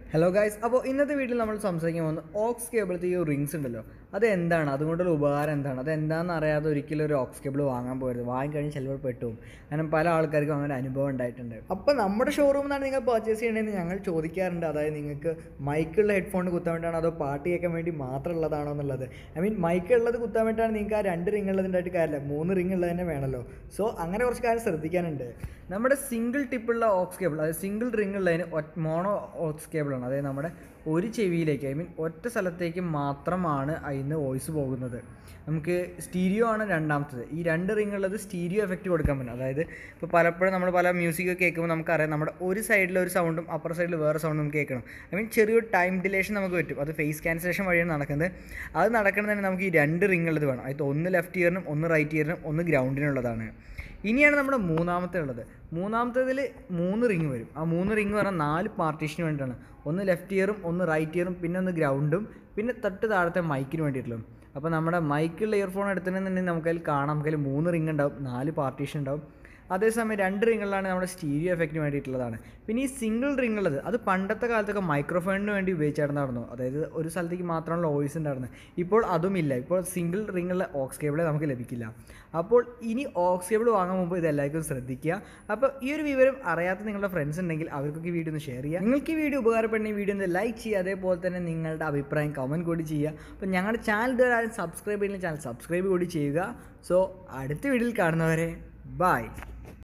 hello guys അപ്പോൾ ഇന്നത്തെ വീട്ടിൽ നമ്മൾ സംസാരിക്കാൻ പോകുന്ന ഓക്സ് കേബിളത്തെ ഈ റിങ്സ് ഉണ്ടല്ലോ അത് എന്താണ് അതുകൊണ്ടുള്ള ഉപകാരം എന്താണ് അത് എന്താണെന്ന് അറിയാതെ ഒരിക്കലും ഒരു ഓക്സ് കേബിൾ വാങ്ങാൻ പോകരുത് വാങ്ങിക്കഴിഞ്ഞ് ചിലപ്പോൾ പെട്ടും കാരണം പല ആൾക്കാർക്കും അങ്ങനെ അനുഭവം ഉണ്ടായിട്ടുണ്ട് അപ്പോൾ നമ്മുടെ ഷോറൂമിൽ നിന്നാണ് നിങ്ങൾ പർച്ചേസ് ചെയ്യണമെന്ന് ഞങ്ങൾ ചോദിക്കാറുണ്ട് അതായത് നിങ്ങൾക്ക് മൈക്കുള്ള ഹെഡ്ഫോൺ കുത്താൻ വേണ്ടിയാണോ അതോ പാട്ട് കേൾക്കാൻ വേണ്ടി മാത്രമുള്ളതാണോ എന്നുള്ളത് ഐ മീൻ മൈക്ക് ഉള്ളത് കുത്താൻ വേണ്ടിയിട്ടാണ് നിങ്ങൾക്ക് ആ രണ്ട് റിംഗ് ഉള്ളതിൻ്റെ കാര്യമില്ല മൂന്ന് റിംഗ് ഉള്ളത് തന്നെ വേണമല്ലോ സോ അങ്ങനെ കുറച്ച് കാര്യം ശ്രദ്ധിക്കാനുണ്ട് നമ്മുടെ സിംഗിൾ ടിപ്പുള്ള ഓക്സ് കേബിൾ അതായത് സിംഗിൾ റിംഗ് ഉള്ളതിന് മോണോ ഓക്സ് കേബിളാണ് അതായത് നമ്മുടെ ഒരു ചെവിയിലേക്ക് ഐ മീൻ ഒറ്റ സ്ഥലത്തേക്ക് മാത്രമാണ് അതിന് വോയിസ് പോകുന്നത് നമുക്ക് സ്റ്റീരിയോ ആണ് രണ്ടാമത്തത് ഈ രണ്ട് റിംഗ് ഉള്ളത് സ്റ്റീരിയോ എഫക്റ്റ് കൊടുക്കാൻ പറ്റും അതായത് ഇപ്പോൾ പലപ്പോഴും നമ്മൾ പല മ്യൂസിക് കേൾക്കുമ്പോൾ നമുക്കറിയാം നമ്മുടെ ഒരു സൈഡിൽ ഒരു സൗണ്ടും അപ്പുറ സൈഡിൽ വേറെ സൗണ്ടും നമുക്ക് കേൾക്കണം ഐ മീൻ ചെറിയൊരു ടൈം ഡിലേഷൻ നമുക്ക് പറ്റും അത് ഫേസ് ക്യാൻസലേഷൻ വഴിയാണ് നടക്കുന്നത് അത് നടക്കണം തന്നെ നമുക്ക് ഈ രണ്ട് റിംഗ് ഉള്ളത് വേണം അതായത് ഒന്ന് ലെഫ്റ്റ് ഇയറിനും ഒന്ന് റൈറ്റ് ഇയറിനും ഒന്ന് ഗ്രൗണ്ടിനുള്ളതാണ് ഇനിയാണ് നമ്മുടെ മൂന്നാമത്തെ ഉള്ളത് മൂന്നാമത്തേതിൽ മൂന്ന് റിങ് വരും ആ മൂന്ന് റിങ് പറഞ്ഞാൽ നാല് പാർട്ടീഷന് വേണ്ടിയിട്ടാണ് ഒന്ന് ലെഫ്റ്റ് ഇയറും ഒന്ന് റൈറ്റ് ഇയറും പിന്നെ ഒന്ന് ഗ്രൗണ്ടും പിന്നെ തൊട്ട് താഴത്തെ മൈക്കിന് വേണ്ടിയിട്ടുള്ളതും അപ്പോൾ നമ്മുടെ മൈക്കുള്ള ഇയർഫോൺ എടുത്തിട്ടുണ്ടെന്നുണ്ടെങ്കിൽ നമുക്കതിൽ കാണാം നമുക്കതിൽ മൂന്ന് റിങ് ഉണ്ടാവും നാല് പാർട്ടീഷൻ ഉണ്ടാവും അതേസമയം രണ്ട് റിങ്ങുകളാണ് നമ്മുടെ സ്റ്റീരിയോ എഫക്റ്റിന് വേണ്ടിയിട്ടുള്ളതാണ് പിന്നെ ഈ സിംഗിൾ റിംഗ് ഉള്ളത് അത് പണ്ടത്തെ കാലത്തൊക്കെ മൈക്രോഫോണിന് വേണ്ടി ഉപയോഗിച്ചായിരുന്നായിരുന്നു അതായത് ഒരു സ്ഥലത്തേക്ക് മാത്രമുള്ള വോയിസ് ഉണ്ടായിരുന്നത് ഇപ്പോൾ അതുമില്ല ഇപ്പോൾ സിംഗിൾ റിങ്ങുള്ള ഓക്സ് കേബിളെ നമുക്ക് ലഭിക്കില്ല അപ്പോൾ ഇനി ഓക്സ് കേബിൾ വാങ്ങാൻ മുമ്പ് ഇത് എല്ലാവർക്കും ശ്രദ്ധിക്കുക അപ്പോൾ ഈ ഒരു വിവരം അറിയാത്ത നിങ്ങളുടെ ഫ്രണ്ട്സ് ഉണ്ടെങ്കിൽ അവർക്കൊക്കെ ഈ വീഡിയോ ഒന്ന് ഷെയർ ചെയ്യുക നിങ്ങൾക്ക് ഈ വീഡിയോ ഉപകാരപ്പെടുന്ന ഈ വീഡിയോ ഒന്ന് ലൈക്ക് ചെയ്യുക അതേപോലെ തന്നെ നിങ്ങളുടെ അഭിപ്രായം കമൻറ്റ് കൂടി ചെയ്യുക അപ്പോൾ ഞങ്ങളുടെ ചാനൽ ഇതുവരെ ആരും സബ്സ്ക്രൈബ് ചെയ്യുന്ന ചാനൽ സബ്സ്ക്രൈബ് കൂടി ചെയ്യുക സോ അടുത്ത വീഡിയോയിൽ കാണുന്നവരെ ബൈ